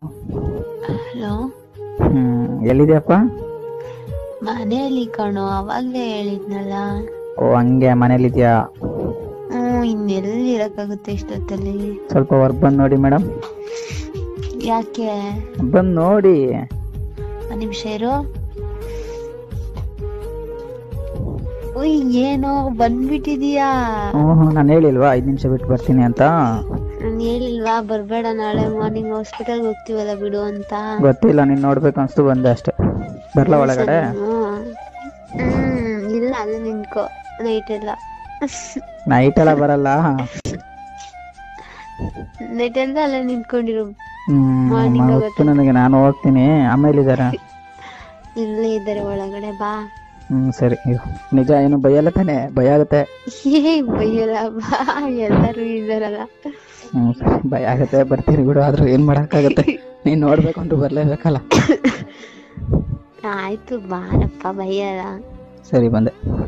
Hello ಹ್ಮ್ ಎಲ್ಲಿದ್ಯಪ್ಪ ಮನೆಯಲ್ಲಿ ಕಣೋ ಅವಾಗ್ಲೇ ಹೇಳಿದ್ನಲ್ಲ ಓ ಹಂಗೆ ಮನೇಲಿದ್ಯಾ ಹ್ಮ್ ಇನ್ನೆಲ್ಲಿ ಇರಕ್ಕಾಗುತ್ತೆ ಇಷ್ಟೊತ್ತಲ್ಲಿ ಸ್ವಲ್ಪ ಹೊರಗ್ ಬಂದ್ ನೋಡಿ ಮೇಡಮ್ ಯಾಕೆ ಬಂದ್ ನೋಡಿ ಒಂದ್ ನಿಮಿಷ ಇರು ಉಯ್ ಏನೋ ಬಂದ್ಬಿಟ್ಟಿದೀಯಾ ಹ್ಮ್ ನಾನು ಹೇಳಿಲ್ವಾ ಐದ್ ನಿಮಿಷ ಬಿಟ್ಟು ಬರ್ತೀನಿ ಅಂತ ನಾನ್ ಹೇಳಿಲ್ವಾ ಬರ್ಬೇಡ ನಾಳೆ ಮಾರ್ನಿಂಗ್ ಹಾಸ್ಪಿಟಲ್ ಹೋಗ್ತೀವಲ್ಲ ಬಿಡು ಅಂತ ಗೊತ್ತಿಲ್ಲ ನೀನ್ ನೋಡ್ಬೇಕು ಅನ್ಸ್ತು ಬಂದೆ ಅಷ್ಟೇ ಬರ್ಲಾ ಒಳಗಡೆ ಹ್ಮ್ ಹ್ಮ್ ಇಲ್ಲ ಅಲ್ಲೇ ನಿನ್ಕೋ ನೈಟ್ ಎಲ್ಲ ನೈಟ್ ಎಲ್ಲ ಬರಲ್ಲ ನೈಟ್ ಎಲ್ಲ ಅಲ್ಲೇ ನಿಂತ್ಕೊಂಡಿರು ಹ್ಮ್ Morning ಅಮ್ಮ ಗೊತ್ತು ನನಗೆ ನಾನು ಹೋಗ್ತೀನಿ ಆಮೇಲೆ ಇದಾರೆ ಇಲ್ಲೇ ಇದ್ದಾರೆ ಒಳಗಡೆ ಬಾ ಹ್ಮ್ ಸರಿ ಇರು. ನಿಜ ಏನು ಭಯ ಇಲ್ಲ ತಾನೆ ಭಯ ಆಗುತ್ತೆ ಏ ಬೈಯಲ್ಲ ಬಾ ಎಲ್ಲರೂ ಇದಾರಲ್ಲ ಹ್ಮ್ ಭಯ ಆಗುತ್ತೆ ಬರ್ತೀನಿ ಬಿಡು ಆದ್ರೂ ಏನ್ ಮಾಡಕ್ಕಾಗತ್ತೆ ನೀನ್ ನೋಡ್ಬೇಕು ಅಂತ ಬರ್ಲೇಬೇಕಲ್ಲ ಆಯ್ತು ಬಾರಪ್ಪ ಬೈಯಲ್ಲ ಸರಿ ಬಂದೆ